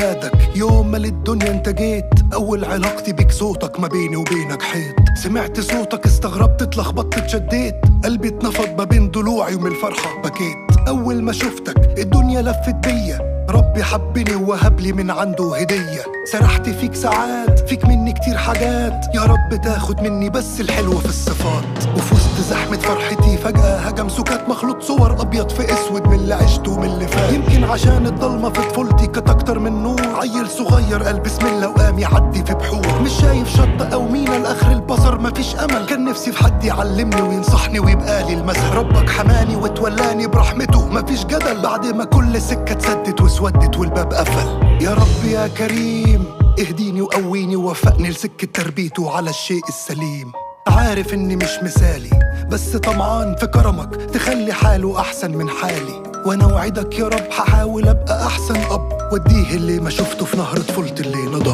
ميلادك يوم ما للدنيا انت جيت اول علاقتي بيك صوتك ما بيني وبينك حيط سمعت صوتك استغربت اتلخبطت اتشديت قلبي اتنفض ما بين ضلوعي ومن الفرحة بكيت اول ما شفتك الدنيا لفت بيا ربي حبني ووهب لي من عنده هدية سرحت فيك ساعات فيك مني كتير حاجات يا رب تاخد مني بس الحلو في الصفات وفي وسط زحمة فرحتي فجأة هجم سكات مخلوط صور أبيض في أسود من اللي عشته ومن اللي فات يمكن عشان الضلمة في طفولتي كانت أكتر من نور عيل صغير قال بسم الله وقام يعدي في بحور مش شايف شطة أو مينا لآخر البصر مفيش أمل كان نفسي في حد يعلمني وينصحني ويبقى لي المثل ربك حماني وتولاني برحمته مفيش جدل بعد ما كل سكة اتسدت واسودت والباب قفل يا رب يا كريم اهديني وقويني ووفقني لسكة تربيته على الشيء السليم عارف اني مش مثالي بس طمعان في كرمك تخلي حاله احسن من حالي وانا وعدك يا رب هحاول ابقى احسن اب واديه اللي ما شفته في نهر طفولتي اللي نضب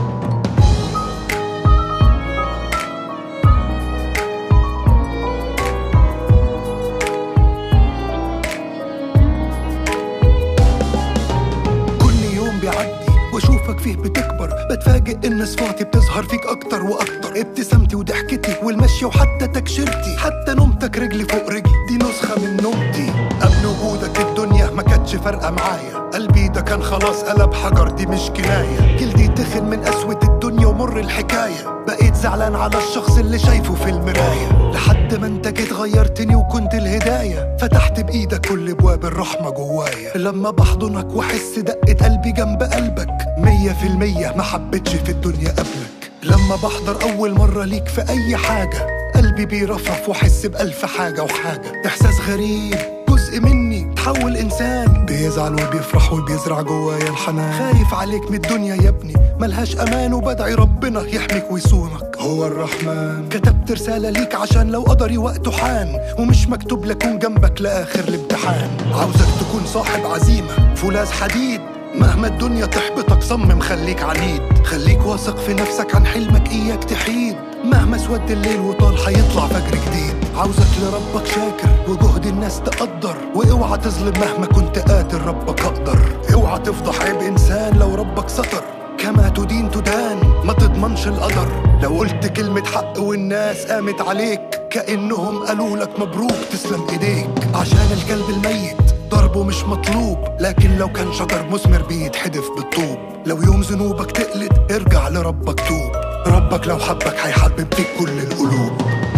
كل يوم بيعدي واشوفك فيه بتكبر بتفاجئ ان صفاتي بتظهر فيك اكتر واكتر ابتسامتي وضحكتي والمشي وحتى تكشيرتي حتى نومتك رجلي فوق رجلي دي نسخة من نومتي قبل وجودك الدنيا ما كانتش فارقة معايا قلبي ده كان خلاص قلب حجر دي مش كناية جلدي تخن من قسوة الدنيا ومر الحكاية بقيت زعلان على الشخص اللي شايفه في المراية لحد ما انت جيت غيرتني وكنت الهداية فتحت بإيدك كل ابواب الرحمة جوايا لما بحضنك واحس دقة قلبي جنب قلبك مية في المية ما حبيتش في الدنيا قبلك لما بحضر أول مرة ليك في أي حاجة قلبي بيرفرف واحس بألف حاجة وحاجة إحساس غريب جزء مني تحول إنسان بيزعل وبيفرح وبيزرع جوايا الحنان خايف عليك من الدنيا يا ابني ملهاش أمان وبدعي ربنا يحميك ويصونك هو الرحمن كتبت رسالة ليك عشان لو قدري وقته حان ومش مكتوب لكون جنبك لآخر الامتحان عاوزك تكون صاحب عزيمة فولاذ حديد مهما الدنيا تحبطك صمم خليك عنيد خليك واثق في نفسك عن حلمك اياك تحيد مهما سود الليل وطال هيطلع فجر جديد عاوزك لربك شاكر وجهد الناس تقدر واوعى تظلم مهما كنت قاتل ربك اقدر اوعى تفضح عيب انسان لو ربك ستر كما تدين تدان ما تضمنش القدر لو قلت كلمة حق والناس قامت عليك كأنهم قالوا لك مبروك تسلم ايديك عشان الكلب الميت ضربه مش مطلوب لكن لو كان شجر مثمر بيتحدف بالطوب لو يوم ذنوبك تقلد ارجع لربك توب ربك لو حبك هيحبب فيك كل القلوب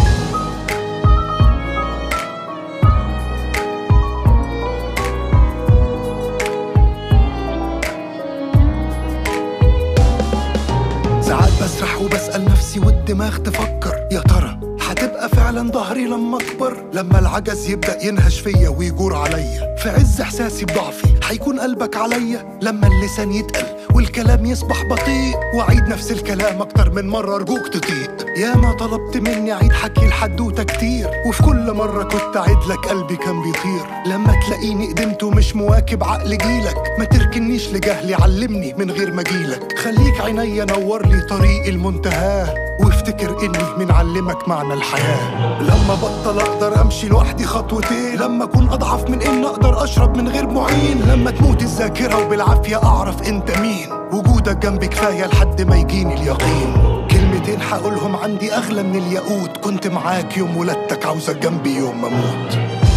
ساعات بسرح وبسأل نفسي والدماغ تفكر يا ترى هتبقى فعلا ظهري لما اكبر لما العجز يبدأ ينهش فيا ويجور عليا في عز احساسي بضعفي هيكون قلبك عليا لما اللسان يتقل والكلام يصبح بطيء واعيد نفس الكلام اكتر من مرة ارجوك تطيق يا ما طلبت مني اعيد حكي الحدوتة كتير وفي كل مرة كنت اعيد لك قلبي كان بيطير لما تلاقيني قدمت ومش مواكب عقل جيلك ما تركنيش لجهلي علمني من غير ما جيلك خليك عينيا نور لي طريق المنتهى وافتكر اني من علمك معنى الحياة لما بطل اقدر امشي لوحدي خطوتين لما اكون اضعف من ان اقدر اشرب من غير معين لما تموت الذاكرة وبالعافية اعرف انت مين وجودك جنبي كفاية لحد ما يجيني اليقين كلمتين هقولهم عندي اغلى من الياقوت كنت معاك يوم ولادتك عاوزك جنبي يوم ما اموت